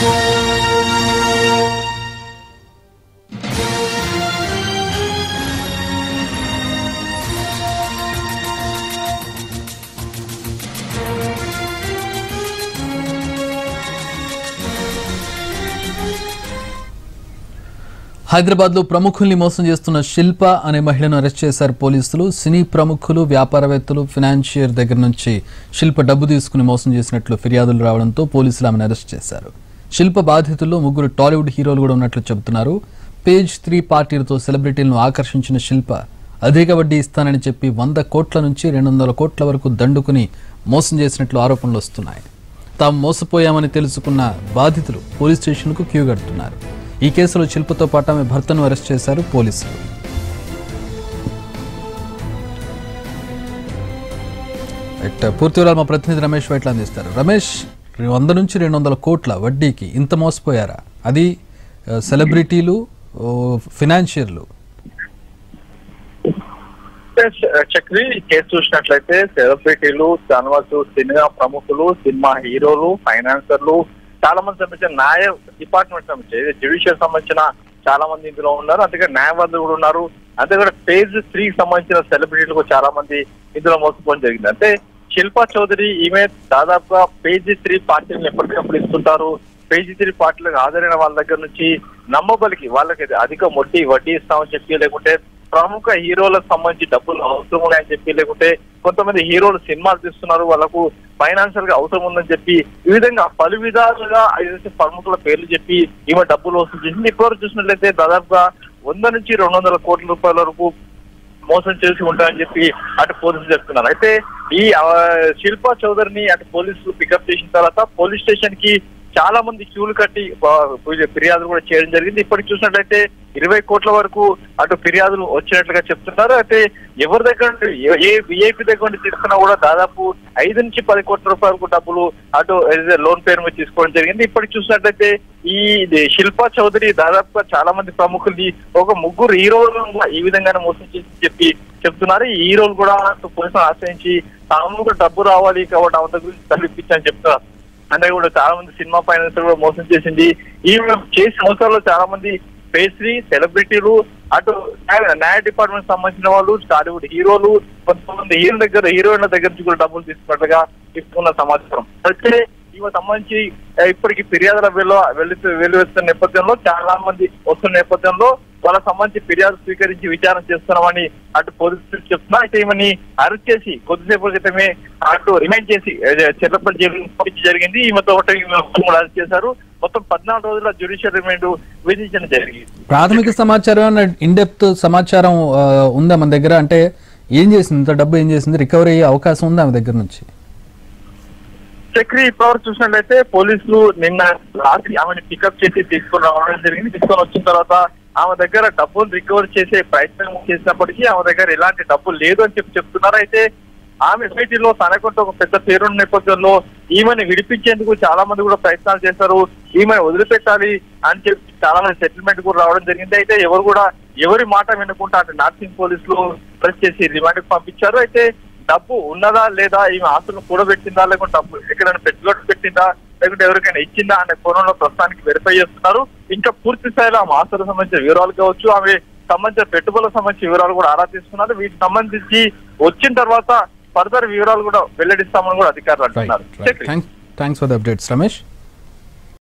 హైదరాబాద్ లో ప్రముఖుల్ని మోసం చేస్తున్న శిల్ప అనే మహిళను అరెస్ట్ చేశారు పోలీసులు సినీ ప్రముఖులు వ్యాపారవేత్తలు ఫినాన్షియర్ దగ్గర నుంచి శిల్ప డబ్బు తీసుకుని మోసం చేసినట్లు ఫిర్యాదులు రావడంతో పోలీసులు ఆమెను అరెస్ట్ చేశారు శిల్ప బాధితుల్లో ముగ్గురు టాలీవుడ్ హీరోలు కూడా ఉన్నట్లు చెబుతున్నారు పేజ్ త్రీ పార్టీలతో సెలబ్రిటీలను ఆకర్షించిన శిల్ప అధిక వడ్డీ ఇస్తానని చెప్పి వంద కోట్ల నుంచి రెండు వందల కోట్ల వరకు దండుకుని మోసం చేసినట్లు ఆరోపణలు వస్తున్నాయి తాము మోసపోయామని తెలుసుకున్న బాధితులు పోలీస్ స్టేషన్కు క్యూ కడుతున్నారు ఈ కేసులో శిల్పతో పాటు ఆమె భర్తను అరెస్ట్ చేశారు పోలీసులు ఎట్ పూర్తి వివరాలు మా ప్రతినిధి రమేష్ వైట్ల అందిస్తారు రమేష్ వంద నుంచి రెండు వందల కోట్ల వడ్డీకి ఇంత మోసపోయారా అది ఆ, సెలబ్రిటీలు ఓ, ఫినాన్షియర్లు చక్రి ఈ కేసు చూసినట్లయితే సెలబ్రిటీలు జర్నలిస్టు సినిమా ప్రముఖులు సినిమా హీరోలు ఫైనాన్సర్లు చాలా మంది సంబంధించిన న్యాయ డిపార్ట్మెంట్ సంబంధించి జ్యుడిషియల్ సంబంధించిన చాలా మంది ఇందులో ఉన్నారు అంతేగా న్యాయవాదులు కూడా ఉన్నారు అంతేకాదు పేజ్ త్రీ సంబంధించిన సెలబ్రిటీలు కూడా చాలా మంది ఇందులో మోసపోవడం జరిగింది అంటే శిల్పా చౌదరి ఈమె దాదాపుగా పేజీ త్రీ పార్టీలను ఎప్పటికప్పుడు ఇస్తుంటారు పేజీ త్రీ పార్టీలకు హాజరైన వాళ్ళ దగ్గర నుంచి నమ్మబలికి వాళ్ళకి అధిక వడ్డీ వడ్డీ ఇస్తామని చెప్పి లేకుంటే ప్రముఖ హీరోలకు సంబంధించి డబ్బులు అవసరం ఉన్నాయని చెప్పి లేకుంటే కొంతమంది హీరోలు సినిమాలు తీస్తున్నారు వాళ్ళకు ఫైనాన్షియల్ గా అవసరం ఉందని చెప్పి ఈ విధంగా పలు విధాలుగా ఐదు ప్రముఖుల పేర్లు చెప్పి ఈమె డబ్బులు వసూలు చేసింది ఇప్పటివరకు చూసినట్లయితే దాదాపుగా వంద నుంచి రెండు వందల కోట్ల రూపాయల వరకు మోసం చేసి ఉంటారని చెప్పి అటు పోలీసులు చెప్తున్నారు అయితే ఈ ఆ, శిల్పా చౌదరిని అటు పోలీసులు పికప్ చేసిన తర్వాత పోలీస్ స్టేషన్ కి చాలా మంది క్యూలు కట్టి ఆ, ఫిర్యాదులు కూడా చేయడం జరిగింది ఇప్పటికి చూసినట్లయితే ఇరవై కోట్ల వరకు అటు ఫిర్యాదులు వచ్చినట్లుగా చెప్తున్నారు అయితే ఎవరి దగ్గర నుండి ఏ- ఏ విఐపి దగ్గర నుండి తీసుకున్నా కూడా దాదాపు ఐదు నుంచి పది కోట్ల రూపాయలకు డబ్బులు అటు ఏదైతే లోన్ పేరు మీద తీసుకోవడం జరిగింది ఇప్పటికి చూసినట్లయితే ఈ ఇది శిల్పా చౌదరి దాదాపుగా చాలా మంది ప్రముఖుల్ని ఒక ముగ్గురు హీరోలు ఈ విధంగానే మోసం చేసి చెప్పి చెప్తున్నారు ఈ హీరోలు కూడా పోలీసులు ఆశ్రయించి తాము కూడా డబ్బు రావాలి కాబట్టి ఆమె దగ్గర నుంచి తల్లిపించని చెప్తున్నారు అంటే కూడా చాలా మంది సినిమా ఫైనాన్స్ కూడా మోసం చేసింది ఈ చేసిన అవసరాల్లో చాలా మంది పేస్ట్రీ సెలబ్రిటీలు అటు న్యాయ- న్యాయ డిపార్ట్మెంట్ సంబంధించిన వాళ్ళు టాలీవుడ్ హీరోలు కొంతమంది హీరోల దగ్గర హీరోయిన్ల దగ్గర నుంచి కూడా డబ్బులు తీసుకున్నట్లుగా ఇస్తున్న సమాచారం అయితే ఈమె సంబంధించి ఆ, ఇప్పటికి ఫిర్యాదుల వెళ్ళు వెళ్తూ వెలువెత్తున్న నేపథ్యంలో చాలా మంది వస్తున్న నేపథ్యంలో వాళ్ళకి సంబంధించి ఫిర్యాదు స్వీకరించి విచారణ చేస్తున్నామని అటు పోలీసులు చెప్తున్నా అయితే ఈమెని అరెస్ట్ చేసి కొద్దిసేపు క్రితమే అటు రిమైండ్ చేసి చెర్లపల్లి జైలు పంపించి జరిగింది ఈమెతో ఒకటి ఈమె కూడా అరెస్ట్ చేశారు మొత్తం పద్నాలుగు రోజుల జ్యుడిషియల్ రిమైండ్ విధించడం జరిగింది ప్రాథమిక సమాచారం ఇన్ డెప్త్ సమాచారం ఆ, ఉందా మన దగ్గర అంటే ఏం చేసింది ఇంత డబ్బు ఏం చేసింది రికవరీ అయ్యే అవకాశం ఉందా ఆమె దగ్గర నుంచి చక్రి ఇప్పటివరకు చూసినట్లయితే పోలీసులు నిన్న రాత్రి ఆమెను పికప్ చేసి తీసుకొని రావడం జరిగింది తీసుకొని వచ్చిన తర్వాత ఆమె దగ్గర డబ్బులు రికవర్ చేసే ప్రయత్నం చేసినప్పటికీ ఆమె దగ్గర ఎలాంటి డబ్బులు లేదు అని చెప్పి చెప్తున్నారు అయితే ఆమె సొసైటీలో తనకంటూ ఒక పెద్ద పేరున్న నేపథ్యంలో ఈమెను విడిపించేందుకు చాలా మంది కూడా ప్రయత్నాలు చేశారు ఈమెను వదిలిపెట్టాలి అని చెప్పి చాలా మంది సెటిల్మెంట్ కూడా రావడం జరిగింది అయితే ఎవరు కూడా ఎవరి మాట వినకుండా అటు నార్సింగ్ పోలీసులు అరెస్ట్ చేసి రిమాండ్ కి పంపించారు అయితే డబ్బు ఉన్నదా లేదా ఈమె ఆస్తులను కూడబెట్టిందా లేకుంటే డబ్బు ఎక్కడైనా పెట్టుబడి పెట్టిందా లేకుంటే ఎవరికైనా ఇచ్చిందా అనే కోణంలో ప్రస్తుతానికి వెరిఫై చేస్తున్నారు ఇంకా పూర్తి స్థాయిలో ఆమె ఆస్తులకు సంబంధించిన వివరాలు కావచ్చు ఆమె సంబంధించిన పెట్టుబడులకు సంబంధించిన వివరాలు కూడా ఆరా తీస్తున్నారు వీటికి సంబంధించి వచ్చిన తర్వాత ఫర్దర్ వివరాలు కూడా వెల్లడిస్తామని కూడా అధికారులు అంటున్నారు right thanks for the updates Ramesh